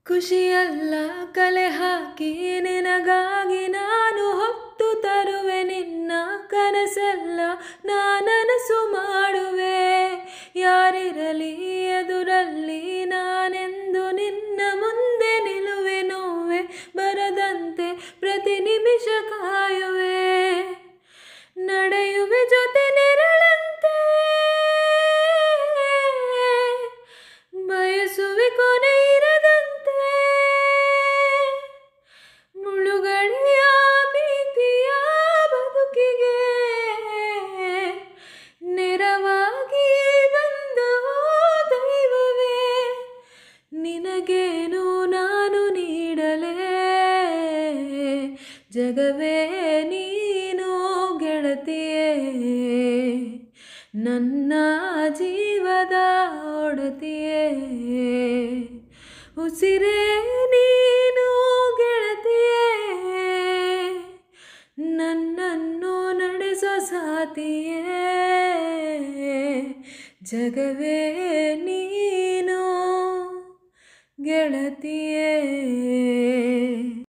ಖುಷಿಯಲ್ಲ ಕಲೆ ಹಾಕಿ ನಿನಗಾಗಿ ನಾನು ಹೊತ್ತು ತರುವೆ ನಿನ್ನ ಕನಸೆಲ್ಲ ನಾನನಸು ಮಾಡುವೆ ಯಾರಿರಲಿ ಎದುರಲ್ಲಿ ನಾನೆಂದು ನಿನ್ನ ಮುಂದೆ ನಿಲ್ಲುವೆ ನೋವೆ ಬರದಂತೆ ಪ್ರತಿ ನಿಮಿಷ ಕಾಯುವೆ ನಡೆಯುವೆ ಜೊತೆ ನೆರಳಂತೆ ಬಯಸುವೆ ಕೊನೆ ಇರದಂತೆ ಮುಳುಗಡೆಯ ಭೀತಿಯ ಬದುಕಿಗೆ ನೆರವಾಗಿ ಬಂದ ದೈವವೇ ನಿನಗೇನು ನಾನು ನೀಡಲೇ ಜಗವೇ ನೀನು ಗೆಳತಿಯೇ ನನ್ನ ಜೀವದ ಒಡತಿಯೇ ಉಸಿರೇ ನೀನು ಗೆಳತಿಯೇ ನನ್ನನ್ನು ನಡೆಸೋ ಸಾತಿಯೇ ಜಗವೇ ನೀನು ಗೆಳತಿಯೇ